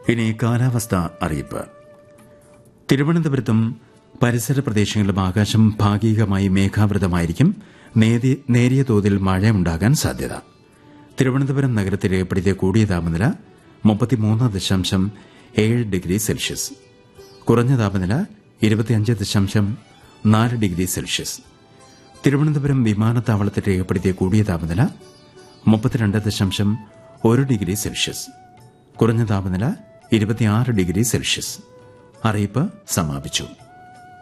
ഇനി കാലാവസ്ഥ അറിയിപ്പ് തിരുവനന്തപുരത്തും പരിസര പ്രദേശങ്ങളിലും ആകാശം ഭാഗികമായി മേഘാവൃതമായിരിക്കും നേതി- നേരിയ തോതിൽ മഴയുണ്ടാകാൻ സാധ്യത തിരുവനന്തപുരം നഗരത്തിൽ രേഖപ്പെടുത്തിയ കൂടിയ താപനില മുപ്പത്തിമൂന്ന് ദശാംശം ഏഴ് ഡിഗ്രി സെൽഷ്യസ് കുറഞ്ഞ താപനില ഇരുപത്തിയഞ്ച് ദശാംശം നാല് ഡിഗ്രി സെൽഷ്യസ് തിരുവനന്തപുരം വിമാനത്താവളത്തിൽ രേഖപ്പെടുത്തിയ കൂടിയ താപനില മുപ്പത്തിരണ്ട് ദശാംശം ഒരു ഡിഗ്രി സെൽഷ്യസ് കുറഞ്ഞ താപനില ഇരുപത്തിയാറ് ഡിഗ്രി സെൽഷ്യസ് അറിയിപ്പ് സമാപിച്ചു